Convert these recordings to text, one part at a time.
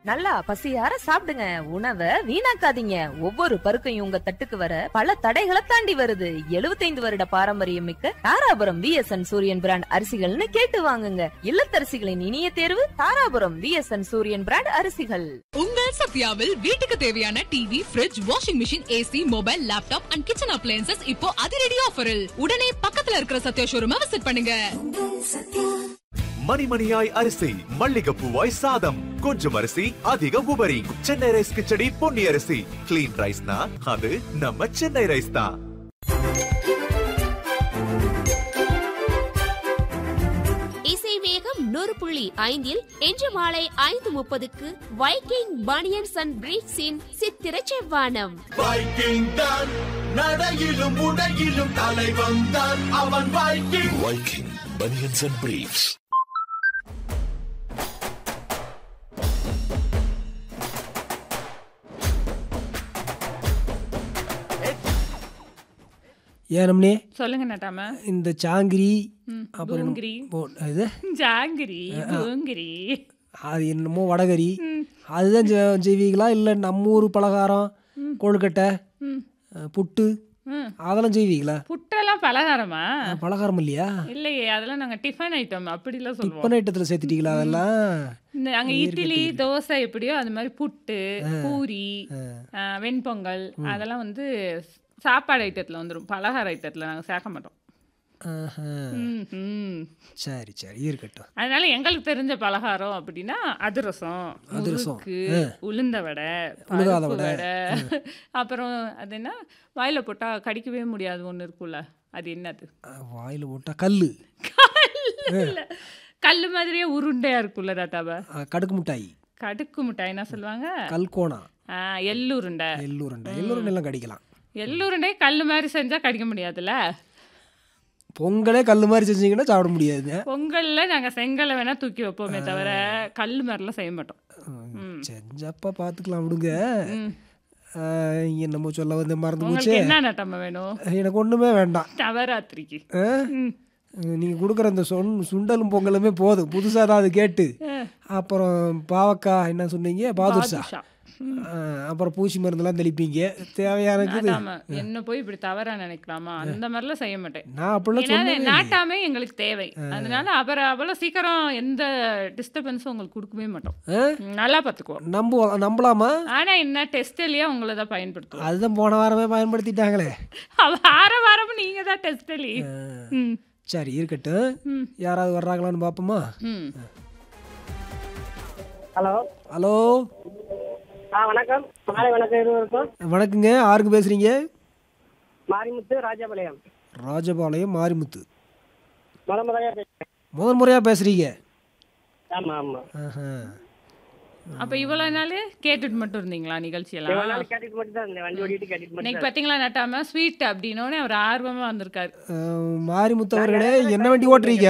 நல்லா பசியார சாப்பிடுங்க உணவை வீணாக்காதீங்க ஒவ்வொரு பருக்கையும் உங்க தட்டுக்கு வர பல தடைகளை தாண்டி வருது 75 வருட பாரம்பரியம் மிக்க தாராபுரம் விஎஸ்என் சூரியன் பிராண்ட் அரிசிகள்னு கேட்டு வாங்குங்க இல்லத்தரசிகளின் இனிய தேர்வு தாராபுரம் விஎஸ்என் சூரியன் பிராண்ட் அரிசிகள் உங்கள் சத்யாவில் வீட்டுக்கு தேவையான TV fridge washing machine AC mobile laptop and kitchen appliances இப்போ அதிரடி ஆஃபரில் உடனே பக்கத்துல இருக்கிற சத்யா ஷோரூமை விசிட் பண்ணுங்க மணிமணியாய் அரிசி மல்லிகைப்பூவாய் சாதம் கொஞ்சம் அரிசி அதிக உபரி சென்னை ரைஸ் கிச்சடி பொன்னி அரிசி கிளீன் ரைஸ்னா அது நம்ம சென்னை ரைஸ் தான் இசை வேகம் நூறு புள்ளி ஐந்தில் இன்று மாலை ஐந்து முப்பதுக்கு வைக்கிங் பனியன்ஸ் அண்ட் பிரீட்ஸின் சித்திர செவ்வானம் வைக்கிங் தான் நடையிலும் உடையிலும் தலைவன் தான் அவன் Viking Viking banians and briefs ஏனம்னே சொல்லுங்க நட்டாம இந்த சாங்கிரி ம், அப்புறம் என்ன- பூங்கிரி. ஓ, இது ஜாங்கிரி பூங்கிரி அது என்னமோ வடகரி அதுதான் செ- செய்வீங்களா இல்லை நம்ம ஊர் பலகாரம் கொழுக்கட்டை ம். அஹ், புட்டு ம். அதெல்லாம் செய்வீங்களா புட்டெல்லாம் பலகாரமா அஹ், பலகாரம் இல்லையா இல்லையே அதெல்லாம் நாங்க டிஃபன் ஐட்டம் அப்படிலாம் சொல்லுவோம் டிப்பன் ஐட்டத்தில் சேர்த்துட்டீங்களா அதெல்லாம் இந்த அங்க இட்லி தோசை எப்படியோ அது மாதிரி புட்டு பூரி ஆ, வெண்பொங்கல் அதெல்லாம் வந்து சாப்பாடு ஐட்டத்துல வந்துரும் பலகார ஐட்டத்துல நாங்க சேர்க்க மாட்டோம் ஆஹா. ம், ம். சரி சரி இருக்கட்டும் அதனால எங்களுக்கு தெரிஞ்ச பலகாரம் அப்படின்னா அதிரசம் அதிரசம். முறுக்கு ஆ. உளுந்த வடை உழுகாத பருப்பு வடை. வடை அப்புறம் அது என்ன வாயில போட்டா கடிக்கவே முடியாது ஒண்ணு இருக்குல்ல அது என்னது வாயில் போட்டால் கல் இல்ல கல்லு மாதிரியே உருண்டையா இருக்குல்ல தாத்தாவ கடுக்கு மிட்டாய் கடுக்கு மிட்டாய் என்ன சொல்லுவாங்க கல்கோணா ஆ, எள்ளுருண்டை எள்ளுருண்டை எள்ளுருண்டை எல்லாம் கடிக்கலாம் எள்ளுருண்டை கல்லு மாதிரி செஞ்சா கடிக்க முடியாதுல்ல பொங்கலே கல் மாதிரி செஞ்சீங்கன்னா சாப்பிட முடியாது பொங்கல்ல நாங்க செங்கலை வேணா தூக்கி வைப்போமே தவிர கல் மாதிரிலாம் செய்ய மாட்டோம் ம். செஞ்சப்பா பார்த்துக்கலாம் விடுங்க ம். ஆஹ், என்னமோ சொல்ல வந்து மறந்து போச்சு உங்களுக்கு என்ன நட்டமா வேணும் எனக்கு ஒன்றுமே வேண்டாம் நவராத்திரிக்கு ஆ? நீங்கள் கொடுக்குற இந்த சொன் சுண்டலும் பொங்கலுமே போதும் புதுசாக தான் அது கேட்டு அப்புறம் பாவக்காய் என்ன சொன்னீங்க பாதுஷா பாதுஷா. அப்புறம் பூச்சி மருந்தெல்லாம் தெளிப்பீங்க தேவையானது நாட்டாம என்ன போய் இப்படி தவறா நினைக்கலாமா அந்த மாதிரிலாம் செய்ய மாட்டேன் நான் அப்படிலாம் ஏன்னா சொன்னேன் நாட்டாமே எங்களுக்கு தேவை அதனால அப்புறம் அவ்வளோ சீக்கிரம் எந்த டிஸ்டர்பன்ஸும் உங்களுக்கு கொடுக்கவே மாட்டோம் ம், நல்லா பார்த்துக்குவோம் நம்ப நம்பலாமா ஆனா என்ன டெஸ்ட்லயே உங்களை தான் பயன்படுத்துவோம் அதுதான் போன வாரமே பயன்படுத்திட்டாங்களே வார வாரம் நீங்க தான் டெஸ்டலி ம் சரி இருக்கட்டும் யாராவது வர்றாங்களான்னு பார்ப்போமா ம் ஹலோ ஹலோ ஆ வணக்கம் மாலை வணக்கம் இருவருக்கும் வணக்கங்க யாருக்கு பேசுகிறீங்க மாரிமுத்து ராஜபாளையம் ராஜபாளையம் மாரிமுத்து முத முறையா பேசுறேன் முதல் முறையாக பேசுகிறீங்க ஆமா ஆமா ஆஹா அப்ப இவ்வளவு நாள் கேட்டுட்டு மட்டும் இருந்தீங்களா இவ்வளவு நிகழ்ச்சியெல்லாம் நாள் கேட்டுட்டு மட்டும் தான் இருந்தேன் வண்டி ஓட்டிட்டு கேட்டுட்டு மட்டும் இன்னைக்கு பாத்தீங்களா நட்டாம ஸ்வீட் அப்படின்னோடனே அவர் ஆர்வமா வந்திருக்காரு அஹ், மாரிமுத்து அவர்களே என்ன வண்டி ஓட்டுறீங்க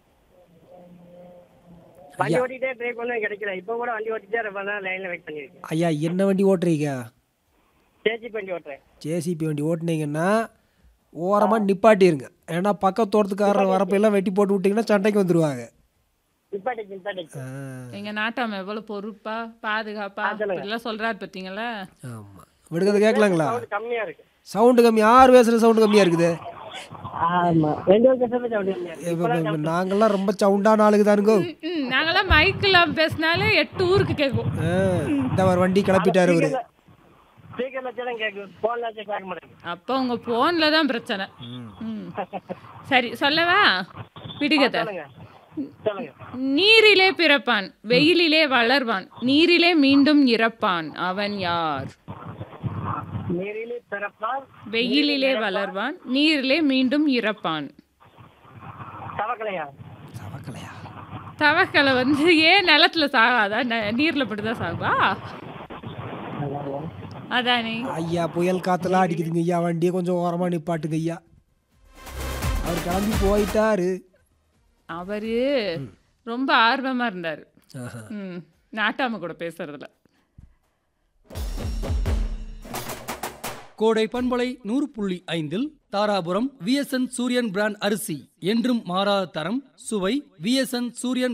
வண்டி ஓட்டிட்டே ட்ரை பண்ண கிடைக்கல இப்போ கூட வண்டி ஓட்டிட்டே ரொம்ப நேரம் லைன்ல வெயிட் பண்ணிருக்கேன் ஐயா என்ன வண்டி ஓட்டுறீங்க சேச்சி வண்டி ஓட்டுறேன் ஜேசிபி வண்டி ஓட்டுனீங்கன்னா ஓரமாக நிப்பாட்டிருங்க ஏன்னா பக்கத்து தோட்டத்துக்காரர் வரப்ப எல்லாம் வெட்டி போட்டு விட்டீங்கன்னா சண்டைக்கு வந்துடுவாங்க நிப்பாட்டிச்சு நிப்பாட்டிச்சு எங்க நாட்டாம எவ்வளவு பொறுப்பா பாதுகாப்பா எல்லாம் சொல்றாரு பாத்தீங்களா ஆமாம் விடுக்கிறது கேட்கலாங்களா சவுண்ட் கம்மியா இருக்கு சவுண்டு கம்மி யார் பேசுகிற சவுண்டு கம்மியாக இருக்குது ஆமா ரெண்டு பேரும் பேசுறது சவுண்ட் கம்மியா இருக்கு இப்ப- இப்ப நாங்கெல்லாம் ரொம்ப சவுண்டான ஆளுக்கு தானுங்கோ ம், நாங்கெல்லாம் மைக்கில் பேசினாலே எட்டு ஊருக்கு கேட்கும் இந்த ஒரு வண்டி கிளப்பிட்டாரு அவரு ஸ்பீக்கர்ல வச்சாதான் கேட்கும் போன்ல வச்சா கேட்க மாட்டேங்குது அப்போ உங்க போன்ல தான் பிரச்சனை ம். சரி சொல்லவா விடுகதை சொல்லுங்க சொல்லுங்க நீரிலே பிறப்பான் வெயிலிலே வளர்வான் நீரிலே மீண்டும் இறப்பான் அவன் யார் நீரிலே பிறப்பால் வெயிலிலே வளர்வான் நீரிலே மீண்டும் இறப்பான் தவக்கலையா தவக்கலையா தவக்கலை வந்து ஏன் நிலத்துல சாகாதா ந- நீர்ல பட்டுதான் சாகுவா அதானே ஐயா புயல் காத்தெல்லாம் அடிக்குதுங்க ஐயா வண்டியை கொஞ்சம் ஓரமாக நிப்பாட்டுங்க ஐயா அவர் கிளம்பி போயிட்டாரு அவரு ரொம்ப ஆர்வமா இருந்தாரு ஆஹா. ம் நாட்டாம கூட பேசுறதுல கோடை பண்பலை நூறு புள்ளி ஐந்தில் தாராபுரம் விஎஸ்என் சூரியன் பிராண்ட் அரிசி என்றும் மாறாத தரம் சுவை விஎஸ்என் சூரியன்